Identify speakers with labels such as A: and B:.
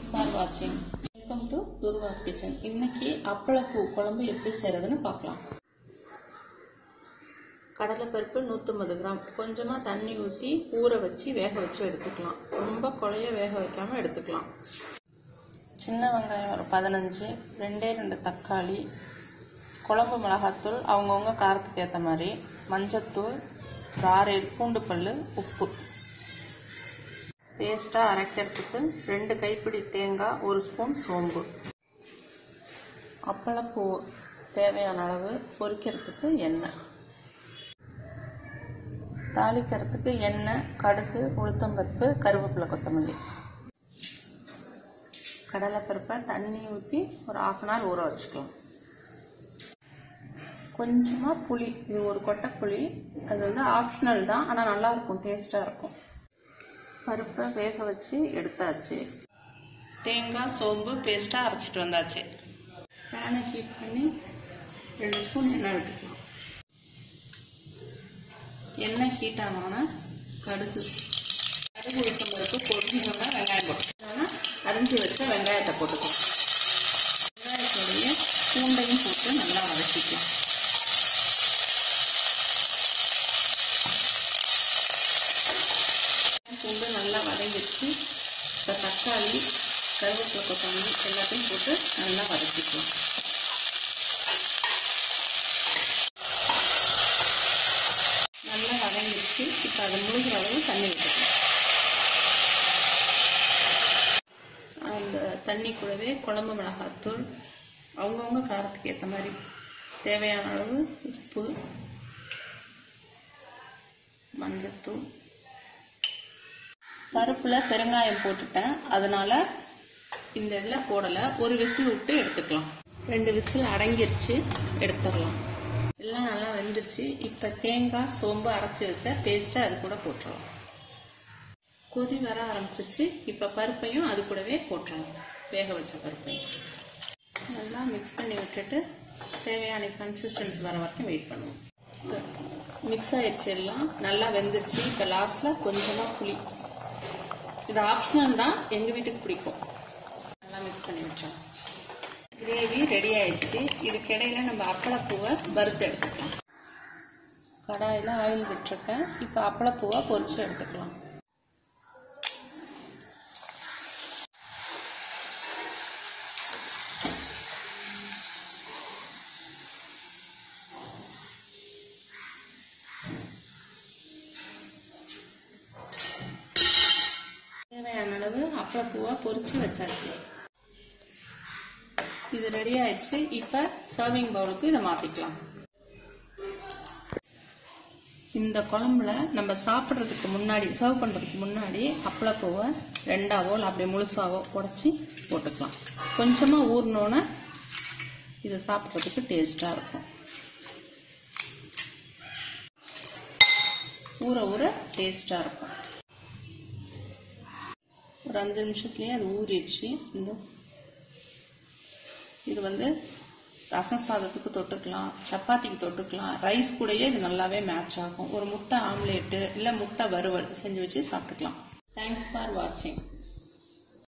A: for வாட்சிங் welcome to துர்வாஸ் kitchen இன்னைக்கு அப்பளப்பூ குழம்பு எப்படி செய்கிறதுன்னு பார்க்கலாம் கடலைப்பருப்பு நூற்றம்பது கிராம் கொஞ்சமாக தண்ணி ஊற்றி ஊற வச்சு வேக வச்சு எடுத்துக்கலாம் ரொம்ப குழைய வேக வைக்காமல் எடுத்துக்கலாம் சின்ன வெங்காயம் ஒரு பதினஞ்சு ரெண்டே ரெண்டு தக்காளி குழம்பு மிளகாத்தூள் அவங்கவுங்க காரத்துக்கு ஏற்ற மாதிரி மஞ்சத்தூள் ஒரு ஆறு ஏழு பூண்டு பல் உப்பு பேஸ்ட்டாக அரைக்கிறதுக்கு ரெண்டு கைப்பிடி தேங்காய் ஒரு ஸ்பூன் சோம்பு அப்பளப்பூ தேவையான அளவு பொரிக்கிறதுக்கு எண்ணெய் தாளிக்கிறதுக்கு எண்ணெய் கடுகு உளுத்தம்பருப்பு கருவேப்பிலை கொத்தமல்லி கடலைப்பருப்பை தண்ணி ஊற்றி ஒரு ஆஃப் அன் ஹவர் ஊற வச்சுக்கலாம் கொஞ்சமாக புளி இது ஒரு கொட்டை புளி அது வந்து ஆப்ஷனல் தான் ஆனால் நல்லாயிருக்கும் டேஸ்ட்டாக இருக்கும் பருப்பை வேக வச்சு எடுத்தாச்சு தேங்காய் சோம்பு பேஸ்ட்டாக அரைச்சிட்டு வந்தாச்சு பேனை ஹீட் பண்ணி ரெண்டு ஸ்பூன் எண்ணெய் விட்டுக்கலாம் எண்ணெய் ஹீட் ஆனோன்னா கடுகு கடுகு உளுத்தம் பருப்பு பொரிஞ்சோன்னா வெங்காயம் போட்டுக்கோன்னா அரிஞ்சு வச்ச வெங்காயத்தை போட்டுக்கலாம் வெங்காயத்தோடைய பூண்டையும் போட்டு நல்லா வதக்கிக்கலாம் பூண்டு நல்லா வதங்கிடுச்சு இப்போ தக்காளி கருவேப்பிலை கொத்தமல்லி எல்லாத்தையும் போட்டு நல்லா வதக்கிக்கலாம் நல்லா வதங்கிடுச்சு இப்போ அதை முழுகிற அளவு தண்ணி விட்டுக்கலாம் அந்த தண்ணி கூடவே குழம்பு மிளகாத்தூள் அவங்கவுங்க காரத்துக்கு ஏற்ற மாதிரி தேவையான அளவு உப்பு மஞ்சத்தூள் பருப்பில் பெருங்காயம் போட்டுட்டேன் அதனால இந்த இதில் போடலை ஒரு விசில் விட்டு எடுத்துக்கலாம் ரெண்டு விசில் அடங்கிருச்சு எடுத்துடலாம் எல்லாம் நல்லா வெந்துருச்சு இப்போ தேங்காய் சோம்பு அரைச்சி வச்ச பேஸ்ட்டை அது கூட போட்டுடலாம் கொதி வர ஆரம்பிச்சிருச்சு இப்போ பருப்பையும் அது கூடவே போட்டுடலாம் வேக வச்ச பருப்பையும் நல்லா மிக்ஸ் பண்ணி விட்டுட்டு தேவையான கன்சிஸ்டன்சி வர வரைக்கும் வெயிட் பண்ணுவோம் மிக்ஸ் ஆயிடுச்சு எல்லாம் நல்லா வெந்துருச்சு இப்போ லாஸ்ட்டில் கொஞ்சமாக புளி இது ஆப்ஷனல் தான் எங்கள் வீட்டுக்கு பிடிக்கும் நல்லா மிக்ஸ் பண்ணி வச்சோம் கிரேவி ரெடி ஆயிடுச்சு இதுக்கிடையில நம்ம அப்பளப்பூவை வறுத்து எடுத்துக்கலாம் கடாயில் ஆயில் விட்டுருக்கேன் இப்போ அப்பளப்பூவை பொரிச்சு எடுத்துக்கலாம் தேவையான அளவு அப்பளப்பூவை பொரிச்சு வச்சாச்சு இது ரெடி ஆயிடுச்சு இப்போ சர்விங் பவுலுக்கு இதை மாற்றிக்கலாம் இந்த குழம்புல நம்ம சாப்பிட்றதுக்கு முன்னாடி சர்வ் பண்ணுறதுக்கு முன்னாடி அப்பளப்பூவை ரெண்டாவோ இல்லை அப்படியே முழுசாவோ உடச்சி போட்டுக்கலாம் கொஞ்சமாக ஊறினோன்னே இது சாப்பிட்றதுக்கு டேஸ்ட்டாக இருக்கும் ஊற ஊற டேஸ்ட்டாக இருக்கும் ஒரு அஞ்சு நிமிஷத்துலேயே அது ஊறிடுச்சு இந்த இது வந்து ரசம் சாதத்துக்கு தொட்டுக்கலாம் சப்பாத்திக்கு தொட்டுக்கலாம் ரைஸ் கூடயே இது நல்லாவே மேட்ச் ஆகும் ஒரு முட்டை ஆம்லேட்டு இல்லை முட்டை வறுவல் செஞ்சு வச்சு சாப்பிட்டுக்கலாம் தேங்க்ஸ் ஃபார் வாட்சிங்